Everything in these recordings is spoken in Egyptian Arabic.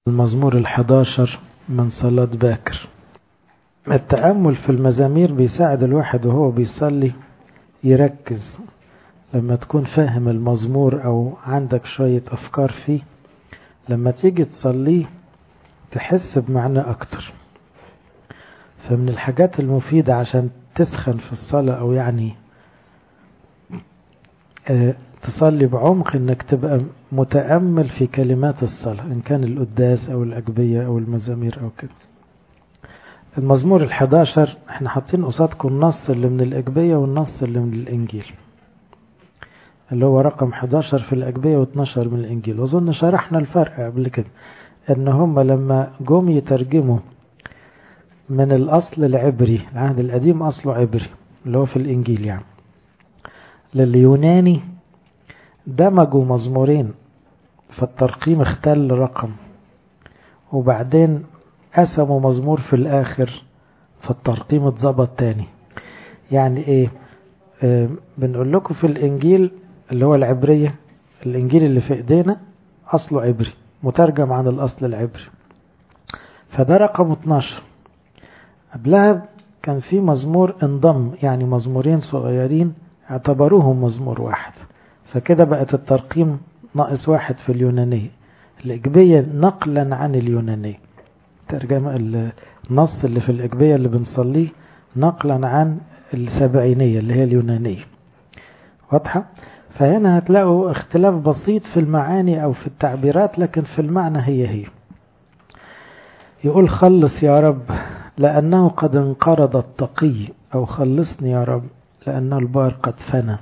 المزمور الحداشر من صلاة باكر التأمل في المزامير بيساعد الواحد وهو بيصلي يركز لما تكون فاهم المزمور أو عندك شوية أفكار فيه لما تيجي تصليه تحس بمعنى أكتر فمن الحاجات المفيدة عشان تسخن في الصلاة أو يعني اه تصلي بعمق انك تبقى متأمل في كلمات الصلاة ان كان القداس او الاجبية او المزامير او كده المزمور الحداشر احنا حاطين قصادكم النص اللي من الاجبية والنص اللي من الانجيل اللي هو رقم 11 في الاجبية و12 من الانجيل واظن شرحنا الفرق قبل كده ان هم لما جم يترجموا من الاصل العبري العهد القديم اصله عبري اللي هو في الانجيل يعني لليوناني دمجوا مزمورين فالترقيم اختل رقم وبعدين قسموا مزمور في الآخر فالترقيم اتظبط تاني يعني ايه اه بنقول لكم في الإنجيل اللي هو العبرية الإنجيل اللي في إيدينا أصله عبري مترجم عن الأصل العبري فده رقم 12 قبلها كان في مزمور انضم يعني مزمورين صغيرين اعتبروهم مزمور واحد فكده بقت الترقيم ناقص واحد في اليونانية الإجبية نقلا عن اليونانية ترجمة النص اللي في الإجبية اللي بنصليه نقلا عن السبعينية اللي هي اليونانية واضحة؟ فهنا هتلاقوا اختلاف بسيط في المعاني أو في التعبيرات لكن في المعنى هي هي يقول خلص يا رب لأنه قد انقرض التقي أو خلصني يا رب لأن البار قد فنى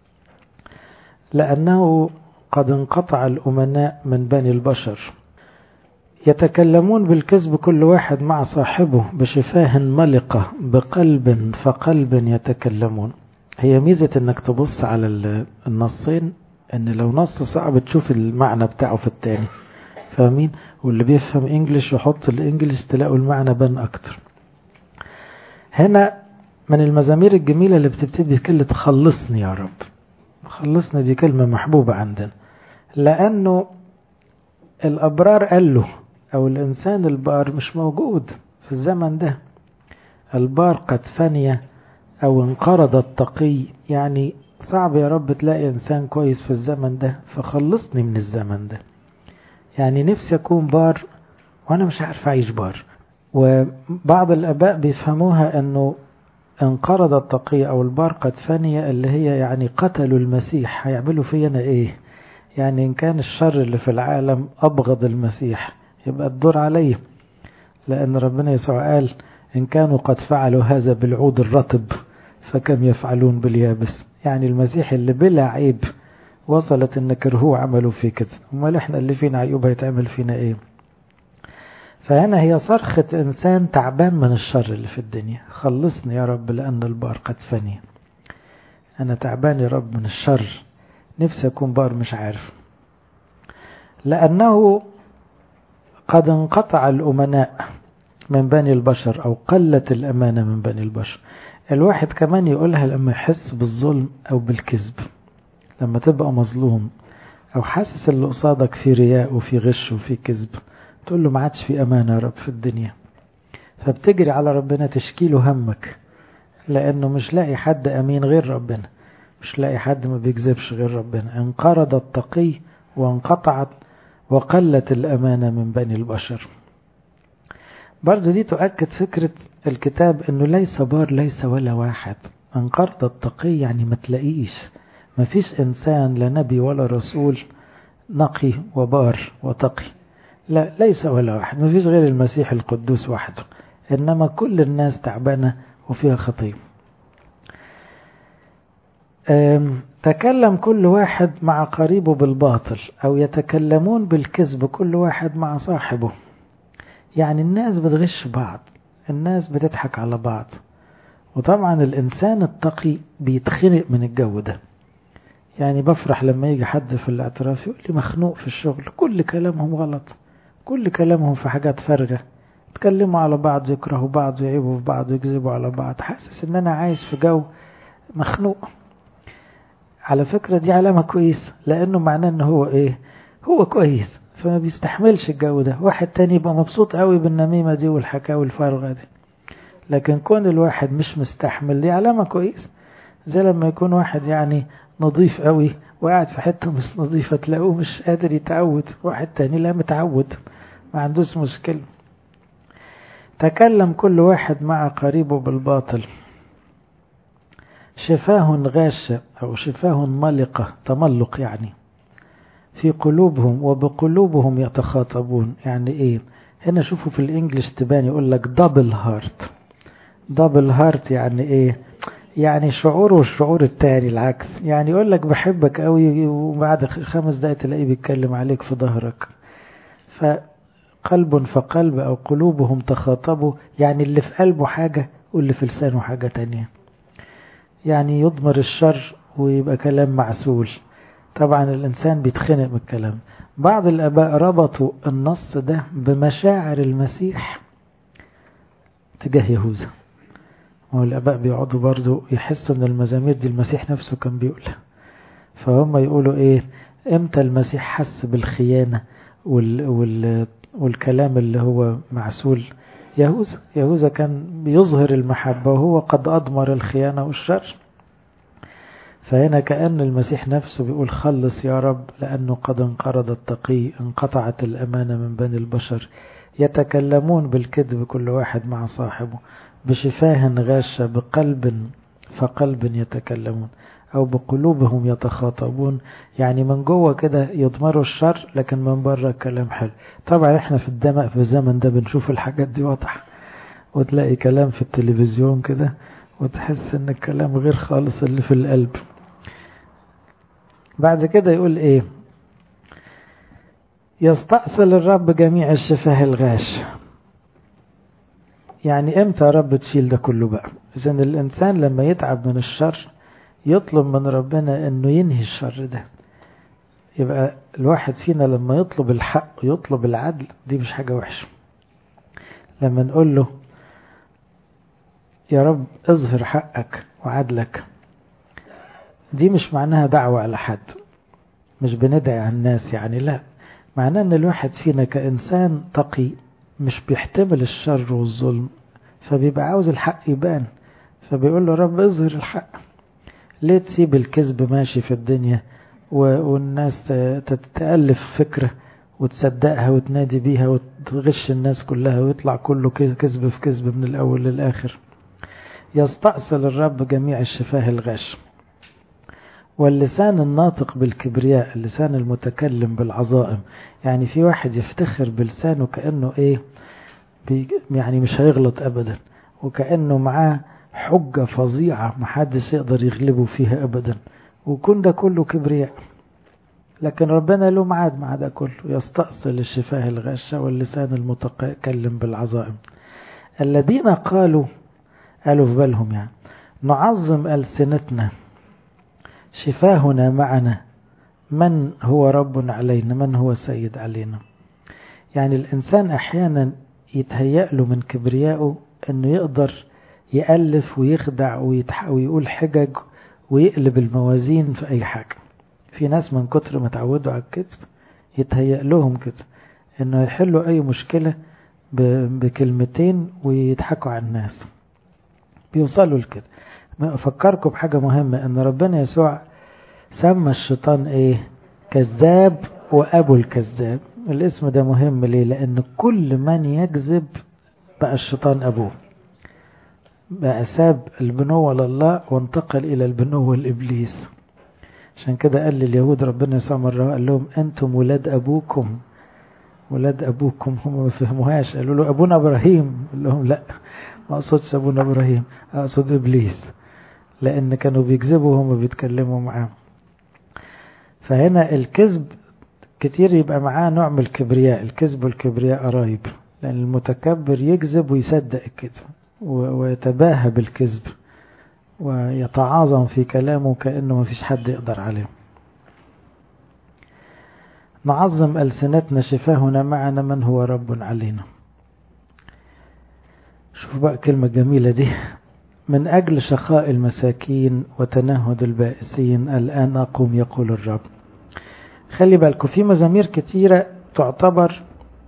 لأنه قد انقطع الأمناء من بني البشر يتكلمون بالكذب كل واحد مع صاحبه بشفاه ملقة بقلب فقلب يتكلمون هي ميزة انك تبص على النصين ان لو نص صعب تشوف المعنى بتاعه في التاني فاهمين واللي بيفهم انجليش يحط الانجليش تلاقوا المعنى بان اكتر هنا من المزامير الجميلة اللي بتبتدي بكلمة خلصني يا رب خلصنا دي كلمة محبوبة عندنا لأنه الأبرار قال له أو الإنسان البار مش موجود في الزمن ده البار قد فني أو انقرض التقي يعني صعب يا رب تلاقي إنسان كويس في الزمن ده فخلصني من الزمن ده يعني نفسي أكون بار وأنا مش عارف أعيش بار وبعض الآباء بيفهموها أنه انقرض التقي أو البار قد فني اللي هي يعني قتلوا المسيح هيعملوا فينا إيه يعني إن كان الشر اللي في العالم أبغض المسيح يبقى الدور عليه لأن ربنا يسوع قال إن كانوا قد فعلوا هذا بالعود الرطب فكم يفعلون باليابس يعني المسيح اللي بلا عيب وصلت إن كرهوه عملوا فيه كده أمال إحنا اللي فينا عيوب هيتعمل فينا إيه فهنا هي صرخة إنسان تعبان من الشر اللي في الدنيا خلصني يا رب لأن البار قد فني أنا تعبان يا رب من الشر نفسي أكون بار مش عارف لأنه قد انقطع الأمناء من بني البشر أو قلت الأمانة من بني البشر الواحد كمان يقولها لما يحس بالظلم أو بالكذب لما تبقى مظلوم أو حاسس اللي قصادك في رياء وفي غش وفي كذب تقول له ما عادش في أمانة يا رب في الدنيا فبتجري على ربنا تشكي له همك لأنه مش لاقي حد أمين غير ربنا مش لاقي حد ما بيكذبش غير ربنا انقرض التقي وانقطعت وقلت الأمانة من بني البشر برضو دي تؤكد فكرة الكتاب أنه ليس بار ليس ولا واحد انقرض التقي يعني ما تلاقيش ما فيش إنسان لا نبي ولا رسول نقي وبار وتقي لا ليس ولا واحد ما فيش غير المسيح القدوس وحده إنما كل الناس تعبانة وفيها خطية تكلم كل واحد مع قريبه بالباطل أو يتكلمون بالكذب كل واحد مع صاحبه يعني الناس بتغش بعض الناس بتضحك على بعض وطبعا الإنسان التقي بيتخنق من الجو ده يعني بفرح لما يجي حد في الاعتراف يقول لي مخنوق في الشغل كل كلامهم غلط كل كلامهم في حاجات فارغة يتكلموا على بعض يكرهوا بعض يعيبوا في بعض يكذبوا على بعض حاسس ان انا عايش في جو مخنوق على فكرة دي علامة كويسة لانه معناه ان هو ايه هو كويس فما بيستحملش الجو ده واحد تاني يبقى مبسوط قوي بالنميمة دي والحكاوي الفارغة دي لكن كون الواحد مش مستحمل دي علامة كويسة زي لما يكون واحد يعني نظيف قوي وقاعد في حتة مش نظيفة تلاقوه مش قادر يتعود واحد تاني لا متعود ما عندوش مشكلة تكلم كل واحد مع قريبه بالباطل شفاه غاشة أو شفاه ملقة تملق يعني في قلوبهم وبقلوبهم يتخاطبون يعني ايه هنا شوفوا في الانجليش تبان يقول لك دبل هارت دبل هارت يعني ايه يعني شعور والشعور التاني العكس يعني يقول لك بحبك قوي وبعد خمس دقايق تلاقيه بيتكلم عليك في ظهرك فقلب فقلب او قلوبهم تخاطبوا يعني اللي في قلبه حاجة واللي في لسانه حاجة تانية يعني يضمر الشر ويبقى كلام معسول طبعا الإنسان بيتخنق من الكلام بعض الآباء ربطوا النص ده بمشاعر المسيح تجاه يهوذا والآباء بيقعدوا برضو يحسوا ان المزامير دي المسيح نفسه كان بيقولها فهم يقولوا ايه امتى المسيح حس بالخيانة وال وال والكلام اللي هو معسول يهوذا يهوذا كان بيظهر المحبة وهو قد أضمر الخيانة والشر فهنا كأن المسيح نفسه بيقول خلص يا رب لأنه قد انقرض التقي انقطعت الأمانة من بني البشر يتكلمون بالكذب كل واحد مع صاحبه بشفاه غاشة بقلب فقلب يتكلمون أو بقلوبهم يتخاطبون يعني من جوه كده يضمروا الشر لكن من بره كلام حلو طبعا احنا في الدم في الزمن ده بنشوف الحاجات دي واضحة وتلاقي كلام في التلفزيون كده وتحس ان الكلام غير خالص اللي في القلب بعد كده يقول ايه يستأصل الرب جميع الشفاه الغاش يعني امتى يا رب تشيل ده كله بقى اذا الانسان لما يتعب من الشر يطلب من ربنا انه ينهي الشر ده يبقى الواحد فينا لما يطلب الحق ويطلب العدل دي مش حاجة وحشة لما نقول له يا رب اظهر حقك وعدلك دي مش معناها دعوة على حد مش بندعي على الناس يعني لا معناه ان الواحد فينا كإنسان تقي مش بيحتمل الشر والظلم فبيبقى عاوز الحق يبان فبيقول له رب اظهر الحق ليه تسيب الكذب ماشي في الدنيا والناس تتألف فكرة وتصدقها وتنادي بيها وتغش الناس كلها ويطلع كله كذب في كذب من الأول للآخر يستأصل الرب جميع الشفاه الغاش واللسان الناطق بالكبرياء اللسان المتكلم بالعظائم يعني في واحد يفتخر بلسانه كأنه ايه يعني مش هيغلط ابدا وكأنه معاه حجة فظيعة محدش يقدر يغلبه فيها ابدا وكون ده كله كبرياء لكن ربنا له معاد مع ده كله يستأصل الشفاه الغشة واللسان المتكلم بالعظائم الذين قالوا قالوا في بالهم يعني نعظم ألسنتنا شفاهنا معنا من هو رب علينا من هو سيد علينا يعني الإنسان أحيانا يتهيأ له من كبريائه أنه يقدر يألف ويخدع ويقول حجج ويقلب الموازين في أي حاجة في ناس من كتر ما تعودوا على الكذب يتهيأ لهم كده أنه يحلوا أي مشكلة بكلمتين ويضحكوا على الناس بيوصلوا لكده أفكركم بحاجة مهمة أن ربنا يسوع سمى الشيطان إيه كذاب وأبو الكذاب الاسم ده مهم ليه لأن كل من يكذب بقى الشيطان أبوه بقى ساب البنوة لله وانتقل إلى البنوة لإبليس عشان كده قال لليهود ربنا يسوع مرة قال لهم أنتم ولاد أبوكم ولاد أبوكم هم ما فهموهاش قالوا له أبونا إبراهيم قال لهم لا ما أقصدش أبونا إبراهيم أقصد إبليس لأن كانوا بيكذبوا وهم بيتكلموا معاه فهنا الكذب كتير يبقى معاه نوع من الكبرياء الكذب والكبرياء قرايب لأن المتكبر يكذب ويصدق الكذب ويتباهى بالكذب ويتعاظم في كلامه كأنه ما فيش حد يقدر عليه نعظم ألسنتنا شفاهنا معنا من هو رب علينا شوف بقى كلمة جميلة دي من أجل شقاء المساكين وتنهد البائسين الآن أقوم يقول الرب خلي بالكم في مزامير كتيرة تعتبر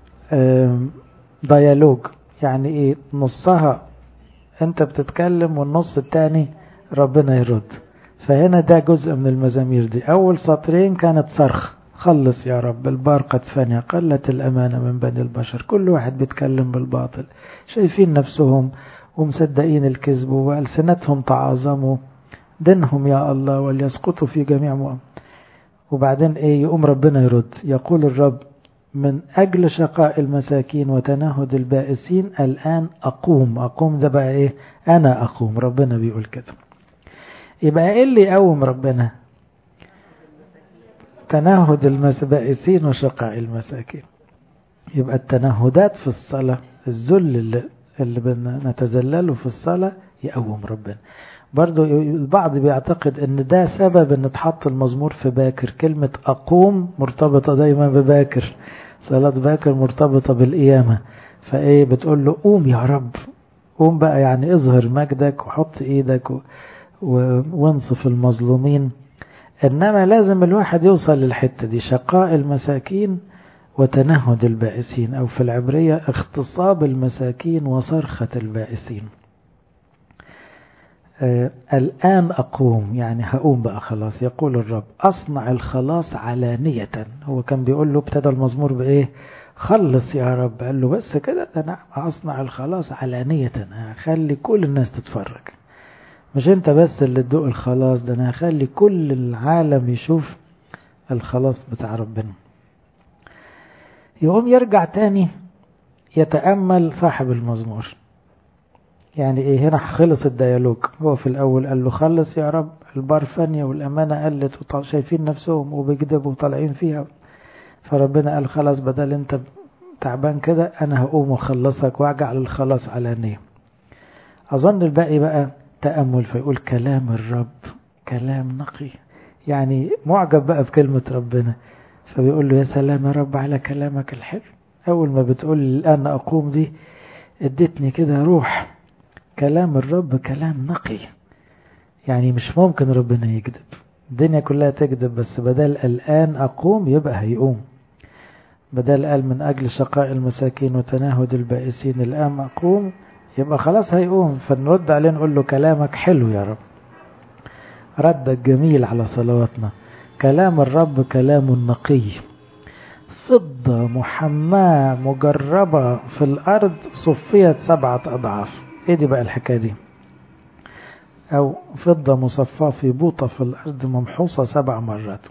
ديالوج يعني ايه نصها انت بتتكلم والنص التاني ربنا يرد فهنا ده جزء من المزامير دي اول سطرين كانت صرخ خلص يا رب البار قد فني قلت الأمانة من بني البشر كل واحد بيتكلم بالباطل شايفين نفسهم ومصدقين الكذب وألسنتهم تعاظموا دينهم يا الله وليسقطوا في جميع مؤمن وبعدين ايه يقوم ربنا يرد يقول الرب من أجل شقاء المساكين وتنهد البائسين الآن أقوم أقوم ده بقى إيه أنا أقوم ربنا بيقول كده يبقى إيه اللي يقوم ربنا تنهد البائسين وشقاء المساكين يبقى التنهدات في الصلاة الذل اللي, اللي بنتذلله في الصلاة يقوم ربنا برضو البعض بيعتقد ان ده سبب ان تحط المزمور في باكر كلمة اقوم مرتبطة دايما بباكر صلاة باكر مرتبطة بالقيامة فايه بتقول له قوم يا رب قوم بقى يعني اظهر مجدك وحط ايدك و... و... وانصف المظلومين انما لازم الواحد يوصل للحتة دي شقاء المساكين وتنهد البائسين او في العبرية اغتصاب المساكين وصرخة البائسين آه الآن أقوم يعني هقوم بقى خلاص يقول الرب أصنع الخلاص علانية هو كان بيقول له ابتدى المزمور بإيه خلص يا رب قال له بس كده أنا أصنع الخلاص علانية هخلي كل الناس تتفرج مش انت بس اللي تدوق الخلاص ده انا هخلي كل العالم يشوف الخلاص بتاع ربنا يقوم يرجع تاني يتأمل صاحب المزمور يعني ايه هنا خلص الديالوج هو في الاول قال له خلص يا رب البار فانية والامانة قلت وشايفين نفسهم وبيكذبوا وطالعين فيها فربنا قال خلاص بدل انت تعبان كده انا هقوم واخلصك واجعل الخلاص علانية اظن الباقي بقى تأمل فيقول كلام الرب كلام نقي يعني معجب بقى بكلمة ربنا فبيقول له يا سلام يا رب على كلامك الحلو أول ما بتقول الآن أقوم دي ادتني كده روح كلام الرب كلام نقي يعني مش ممكن ربنا يكذب الدنيا كلها تكذب بس بدل الآن أقوم يبقى هيقوم بدل قال من أجل شقاء المساكين وتناهد البائسين الآن أقوم يبقى خلاص هيقوم فنرد عليه نقول له كلامك حلو يا رب ردك جميل على صلواتنا كلام الرب كلام نقي فضة محماة مجربة في الأرض صفيت سبعة أضعاف إيه دي بقى الحكاية دي أو فضة مصفاة في بوطة في الأرض ممحوصة سبع مرات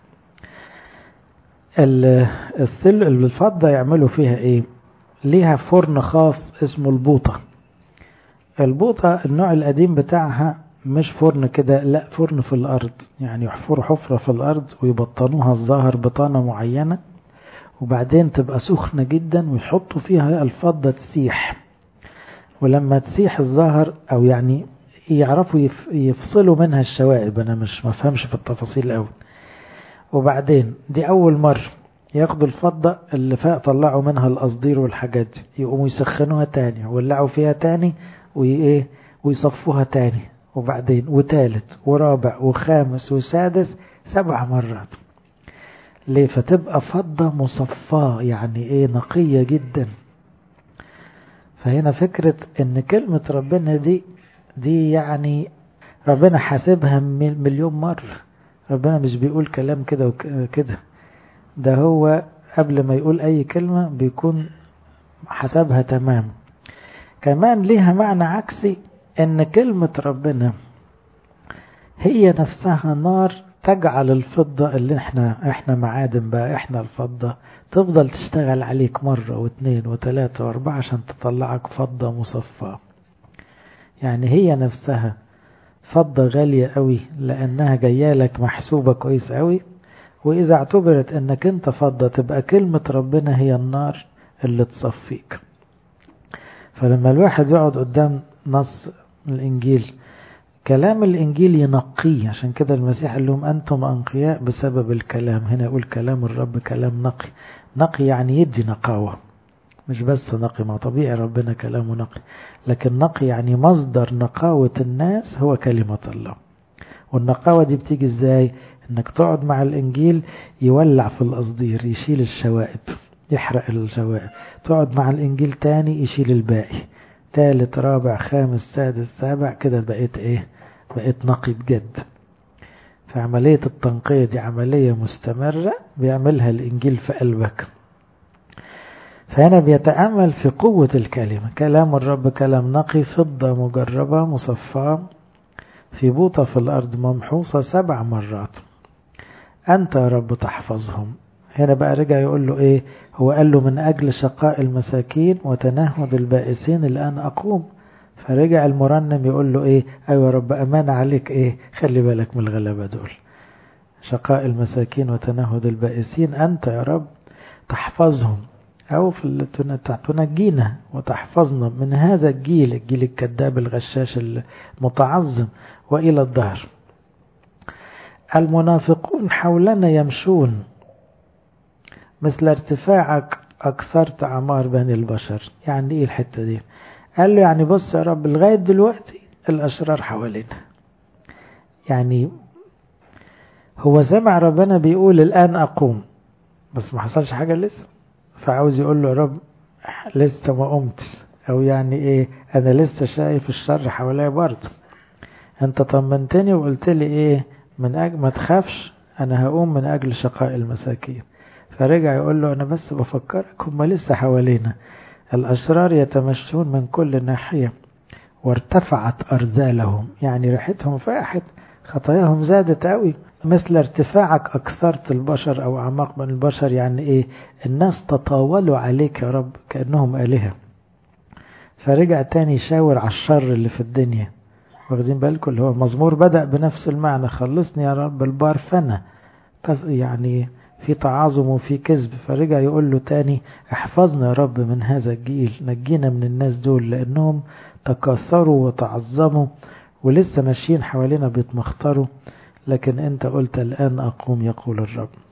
الثل الفضة يعملوا فيها إيه ليها فرن خاص اسمه البوطة البوطة النوع القديم بتاعها مش فرن كده لا فرن في الأرض يعني يحفروا حفرة في الأرض ويبطنوها الظاهر بطانة معينة وبعدين تبقى سخنة جدا ويحطوا فيها الفضة تسيح ولما تسيح الظهر أو يعني يعرفوا يفصلوا منها الشوائب أنا مش مفهمش في التفاصيل أوي وبعدين دي أول مرة ياخدوا الفضة اللي فاق طلعوا منها القصدير والحاجات دي يقوموا يسخنوها تاني ويولعوا فيها تاني وإيه ويصفوها تاني وبعدين وتالت ورابع وخامس وسادس سبع مرات ليه فتبقى فضة مصفاة يعني ايه نقية جدا فهنا فكرة ان كلمة ربنا دي دي يعني ربنا حاسبها مليون مرة ربنا مش بيقول كلام كده وكده ده هو قبل ما يقول اي كلمة بيكون حسبها تمام كمان ليها معنى عكسي ان كلمة ربنا هي نفسها نار تجعل الفضة اللي احنا احنا معادن بقى احنا الفضة تفضل تشتغل عليك مرة واثنين وثلاثة واربعة عشان تطلعك فضة مصفاة يعني هي نفسها فضة غالية قوي لانها جاية لك محسوبة كويس قوي واذا اعتبرت انك انت فضة تبقى كلمة ربنا هي النار اللي تصفيك فلما الواحد يقعد قدام نص الانجيل كلام الإنجيل ينقيه عشان كده المسيح قال لهم أنتم أنقياء بسبب الكلام هنا يقول كلام الرب كلام نقي نقي يعني يدي نقاوة مش بس نقي ما طبيعي ربنا كلامه نقي لكن نقي يعني مصدر نقاوة الناس هو كلمة الله والنقاوة دي بتيجي ازاي انك تقعد مع الانجيل يولع في القصدير يشيل الشوائب يحرق الجواب تقعد مع الإنجيل تاني يشيل الباقي تالت رابع خامس سادس سابع كده بقيت إيه بقيت نقي بجد فعملية التنقية دي عملية مستمرة بيعملها الإنجيل في قلبك فهنا بيتأمل في قوة الكلمة كلام الرب كلام نقي فضة مجربة مصفاة في بوطة في الأرض ممحوصة سبع مرات أنت يا رب تحفظهم هنا بقى رجع يقول له إيه هو قال له من أجل شقاء المساكين وتنهد البائسين الآن أقوم فرجع المرنم يقول له إيه أيوة يا رب أمان عليك إيه خلي بالك من الغلبة دول شقاء المساكين وتنهد البائسين أنت يا رب تحفظهم أو في تنجينا وتحفظنا من هذا الجيل الجيل الكذاب الغشاش المتعظم وإلى الظهر المنافقون حولنا يمشون مثل ارتفاعك أكثرت أعمار بني البشر يعني إيه الحتة دي قال له يعني بص يا رب لغاية دلوقتي الأشرار حوالينا يعني هو سمع ربنا بيقول الآن أقوم بس ما حصلش حاجة لسه فعاوز يقول له يا رب لسه ما قمت أو يعني إيه أنا لسه شايف الشر حواليا برضه أنت طمنتني وقلت لي إيه من أجل ما تخافش أنا هقوم من أجل شقاء المساكين فرجع يقول له أنا بس بفكرك هم لسه حوالينا الأشرار يتمشون من كل ناحية وارتفعت أرذالهم يعني ريحتهم فاحت خطاياهم زادت قوي مثل ارتفاعك أكثرت البشر أو أعماق من البشر يعني إيه الناس تطاولوا عليك يا رب كأنهم آلهة فرجع تاني يشاور على الشر اللي في الدنيا واخدين بالكم اللي هو المزمور بدأ بنفس المعنى خلصني يا رب البار فنا يعني في تعاظم وفي كذب فرجع يقول له تاني احفظنا يا رب من هذا الجيل نجينا من الناس دول لأنهم تكاثروا وتعظموا ولسه ماشيين حوالينا بيتمخطروا لكن انت قلت الآن أقوم يقول الرب